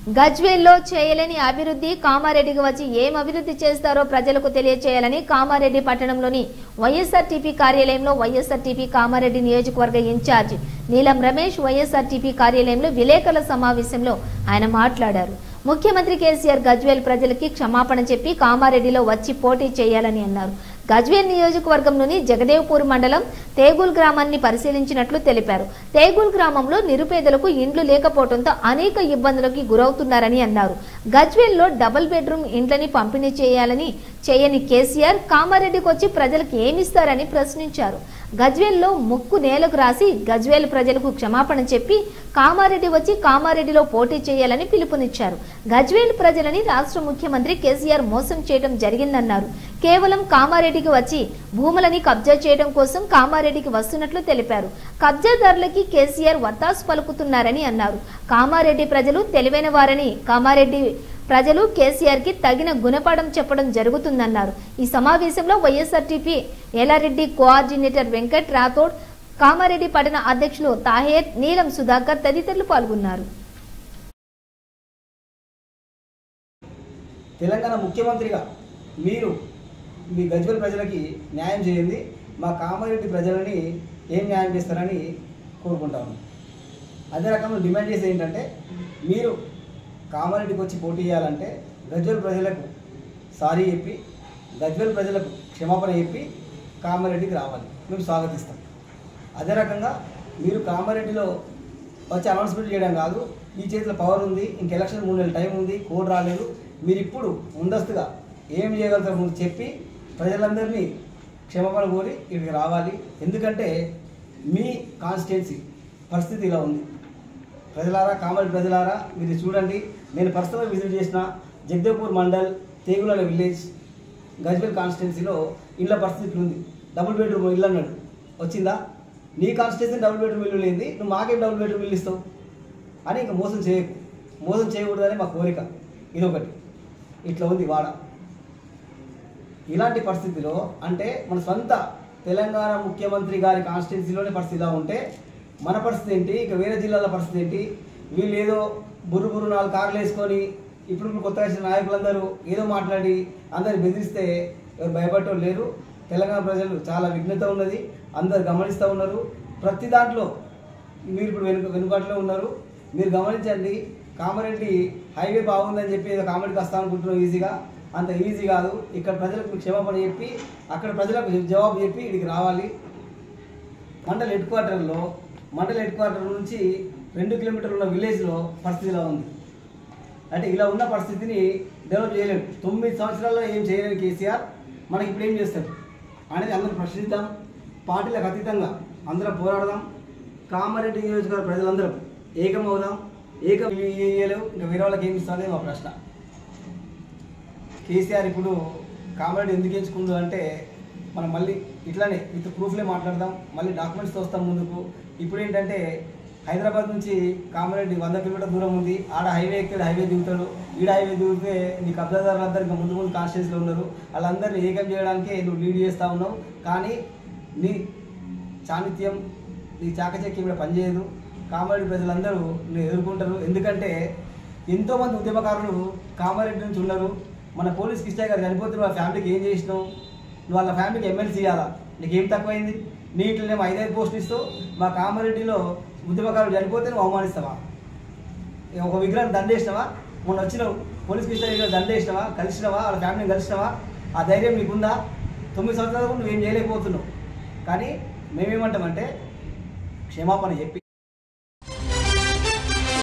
గజ్వేల్లో చేయలేని అభివృద్ధి కామారెడ్డికి వచ్చి ఏం అభివృద్ధి చేస్తారో ప్రజలకు తెలియచేయాలని కామారెడ్డి పట్టణంలోని వైఎస్ఆర్టీపీ కార్యాలయంలో వైఎస్ఆర్టీపీ కామారెడ్డి నియోజకవర్గ ఇన్ఛార్జ్ నీలం రమేష్ వైఎస్ఆర్టీపీ కార్యాలయంలో విలేకరుల సమావేశంలో ఆయన మాట్లాడారు ముఖ్యమంత్రి కేసీఆర్ గజ్వేల్ ప్రజలకి క్షమాపణ చెప్పి కామారెడ్డిలో వచ్చి పోటీ చేయాలని అన్నారు గజ్వేల్ నియోజకవర్గంలోని జగదేవ్పూర్ మండలం తేగుల్ గ్రామాన్ని పరిశీలించినట్లు తెలిపారు తేగుల్ గ్రామంలో నిరుపేదలకు ఇండ్లు లేకపోవడంతో అనేక ఇబ్బందులకి గురవుతున్నారని అన్నారు గజ్వేల్లో డబుల్ బెడ్రూమ్ ఇండ్లని పంపిణీ చేయాలని చేయని కేసీఆర్ కామారెడ్డికి వచ్చి ప్రజలకు ఏమిస్తారని ప్రశ్నించారు గజ్వేల్లో ముక్కు నేలకు రాసి గజ్వేల్ ప్రజలకు క్షమాపణ చెప్పి కామారెడ్డి వచ్చి కామారెడ్డిలో పోటీ చేయాలని పిలుపునిచ్చారు గజ్వేల్ ప్రజలని రాష్ట్ర ముఖ్యమంత్రి కేసీఆర్ మోసం చేయడం జరిగిందన్నారు కేవలం కామారెడ్డికి వచ్చి భూములని కబ్జా చేయడం కోసం కామారెడ్డికి వస్తున్నట్లు తెలిపారు కబ్జాదారులకి కేసీఆర్ వత్తాసు పలుకుతున్నారని అన్నారు కామారెడ్డి ప్రజలు తెలివైన వారని కామారెడ్డి ప్రజలు కేసీఆర్ కి తగిన గుణపాఠం చెప్పడం జరుగుతుందన్నారు ఈ సమావేశంలో వైఎస్ఆర్టీపీ ఎల్లారెడ్డి కోఆర్డినేటర్ వెంకట్ రాథోడ్ కామారెడ్డి పట్టణ అధ్యక్షులు తాహేర్ నీలం సుధాకర్ తదితరులు పాల్గొన్నారు తెలంగాణ ముఖ్యమంత్రిగా మీరు మీ గజ్వల్ ప్రజలకి న్యాయం చేయండి మా కామారెడ్డి ప్రజలని ఏం న్యాయం చేస్తారని కోరుకుంటాము అదే రకంగా డిమాండ్ చేసేది ఏంటంటే మీరు కామారెడ్డికి వచ్చి పోటీ చేయాలంటే గజ్వల్ ప్రజలకు సారీ చెప్పి గజ్వల్ ప్రజలకు క్షమాపణ చెప్పి కామారెడ్డికి రావాలి మేము స్వాగతిస్తాం అదే రకంగా మీరు కామారెడ్డిలో వచ్చి అనౌన్స్మెంట్ చేయడం కాదు ఈ చేతిలో పవర్ ఉంది ఇంక ఎలక్షన్ మూడు నెలల టైం ఉంది కోడ్ రాలేదు మీరు ఇప్పుడు ముందస్తుగా ఏం చేయగలుగుతారు ముందు చెప్పి ప్రజలందరినీ క్షమాపణ కోరి ఇక్కడికి రావాలి ఎందుకంటే మీ కాన్స్టిట్యున్సీ పరిస్థితి ఇలా ఉంది ప్రజలారా కామల్ ప్రజలారా మీరు చూడండి నేను పర్సనల్ విజిట్ చేసిన జగదేవ్పూర్ మండల్ తేగుల విలేజ్ గజ్వేల్ కాన్స్టిట్యున్సీలో ఇళ్ళ పరిస్థితి ఇట్లా ఉంది డబుల్ బెడ్రూమ్ ఇల్లు అన్నాడు వచ్చిందా నీ కాన్స్టిట్యున్సీ డబుల్ బెడ్రూమ్ ఇల్లు లేని నువ్వు మాకేం డబుల్ బెడ్రూమ్ ఇల్లు ఇస్తావు అని ఇంకా మోసం చేయకు మోసం చేయకూడదని మా కోరిక ఇదొకటి ఇట్లా ఉంది వాడ ఇలాంటి పరిస్థితిలో అంటే మన సొంత తెలంగాణ ముఖ్యమంత్రి గారి కాన్స్టిట్యున్సీలోనే పరిస్థితి ఇలా ఉంటే మన పరిస్థితి ఏంటి ఇక వేరే జిల్లాల పరిస్థితి ఏంటి వీళ్ళు ఏదో బుర్రు బుర్రు నాలుగు కార్లు వేసుకొని ఇప్పుడు ఇప్పుడు కొత్తగా వచ్చిన నాయకులందరూ ఏదో మాట్లాడి అందరు బెదిరిస్తే ఎవరు భయపడటం లేరు తెలంగాణ ప్రజలు చాలా విఘ్నత ఉన్నది అందరు గమనిస్తూ ఉన్నారు ప్రతి దాంట్లో మీరు ఇప్పుడు వెనుక వెనుకట్లో ఉన్నారు మీరు గమనించండి కామారెడ్డి హైవే బాగుందని చెప్పి ఏదో కామెడీకి వస్తా అనుకుంటున్నాం ఈజీగా అంత ఈజీ కాదు ఇక్కడ ప్రజలకు మీరు క్షమాపణ చెప్పి అక్కడ ప్రజలకు జవాబు చెప్పి ఇక్కడికి రావాలి మండల్ హెడ్ క్వార్టర్లో మండల్ హెడ్ క్వార్టర్ నుంచి రెండు కిలోమీటర్లు ఉన్న విలేజ్లో పరిస్థితి ఇలా ఉంది అంటే ఇలా ఉన్న పరిస్థితిని డెవలప్ చేయలేము తొమ్మిది సంవత్సరాల్లో ఏం చేయలేని కేసీఆర్ మనకి ఇప్పుడు ఏం చేస్తారు అనేది అందరూ ప్రశ్నిద్దాం పార్టీలకు అతీతంగా అందరం పోరాడదాం కామారెడ్డి నియోజకవర్గ ప్రజలందరం ఏకమవుదాం ఏకం చేయలేవు ఇంకా వేరే వాళ్ళకి ఏమి ఇస్తుంది మా ప్రశ్న కేసీఆర్ ఇప్పుడు కామారెడ్డి ఎందుకు ఎంచుకుండు అంటే మనం మళ్ళీ ఇట్లానే విత్ ప్రూఫ్లే మాట్లాడదాం మళ్ళీ డాక్యుమెంట్స్ వస్తాం ముందుకు ఇప్పుడు ఏంటంటే హైదరాబాద్ నుంచి కామారెడ్డి వంద కిలోమీటర్ దూరం ఉంది ఆడ హైవే ఎక్కాడు హైవే దిగుతాడు ఈడ హైవే దిగితే నీ కబ్జాదారులందరూ ఇంకా ముందు ముందు కాన్స్టిట్యూన్స్లో ఉన్నారు వాళ్ళందరినీ ఏకం చేయడానికే నువ్వు లీడ్ చేస్తూ ఉన్నావు కానీ నీ చాణిత్యం నీ చాకచక్యం ఇక్కడ పనిచేయదు కామారెడ్డి ప్రజలందరూ నేను ఎదుర్కొంటారు ఎందుకంటే ఎంతోమంది ఉద్యమకారులు కామారెడ్డి నుంచి ఉన్నారు మన పోలీస్ కిష్టయ్య గారు చనిపోతే వాళ్ళ ఫ్యామిలీకి ఏం చేసినావు నువ్వు వాళ్ళ ఫ్యామిలీకి ఎమ్మెల్సీ ఇవ్వాలా నీకు ఏం తక్కువైంది నీ ఇట్లనేమో ఐదైదు పోస్టులు ఇస్తావు మా కామారెడ్డిలో ఉద్యమకారులు చనిపోతే నువ్వు అవమానిస్తావా ఒక విగ్రహం దండేసినావా మొన్న వచ్చినావు పోలీస్ కిష్టయ్య దండేసినావా కలిసినావా వాళ్ళ ఫ్యామిలీని కలిసినావా ఆ ధైర్యం నీకుందా తొమ్మిది సంవత్సరాలకు నువ్వేం చేయలేకపోతున్నావు కానీ మేమేమంటామంటే క్షమాపణ చెప్పి